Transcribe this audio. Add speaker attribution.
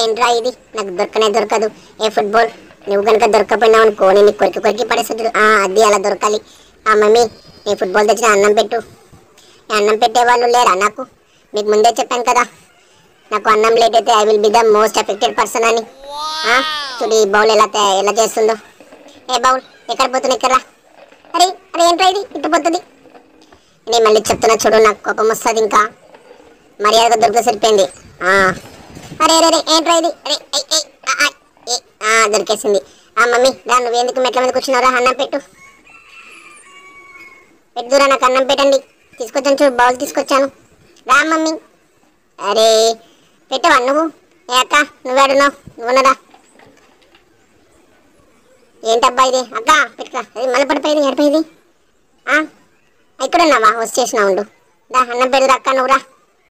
Speaker 1: ఏంట్రా ఇది నాకు దొరకనే దొరకదు ఏ ఫుట్బాల్ నువ్వు కనుక దొరకపోయినావు అనుకో నేను కొరికి కొరికి పడేస్తుంది ఆ అది అలా దొరకాలి ఆ మమ్మీ నీ ఫుట్బాల్ తెచ్చిన అన్నం పెట్టు ఈ అన్నం పెట్టే వాళ్ళు లేరా నాకు మీకు ముందే చెప్పాను కదా నాకు అన్నం లేట్ అయితే I will be the most affected person అని ఆ, చూడు ఈ బౌల్ ఎలా తయా- ఎలా చేస్తుందో ఏ బౌల్ ఎక్కడ పోతుంది ఇక్కడ రా. అరే అరే ఏంట్రా ఇది ఇటు పోతుంది నేను మళ్ళీ చెప్తున్నా చూడు నాకు కోపం వస్తుంది ఇంకా మర్యాదగా దొరికితే సరిపోయింది ఆ. అరే అరే అరే ఏంట్రా ఇది అరే ఏయ్, ఏయ్, ఆ, ఆ, ఏ, ఆ, దొరికేసింది ఆ మమ్మీ రా నువ్వు ఎందుకు మెట్ల మీద కూర్చున్నావురా అన్నం పెట్టు పెట్టుదురా నాకు అన్నం పెట్టండి తీసుకొచ్చాను చూడు బౌల్ తీసుకొచ్చాను రా మమ్మీ అరే పెట్టవా నువ్వు ఏ అక్క నువ్వేడున్నావు నువ్వున్నరా ఏంటబ్బా ఇది అక్క పెట్టుకో అది మళ్ళీ పడిపోయింది ఎడిపోయింది ఇక్కడ ఉన్నావా వచ్చేసినా ఉండు దా అన్నం పెడదురా అక్క నువ్వురా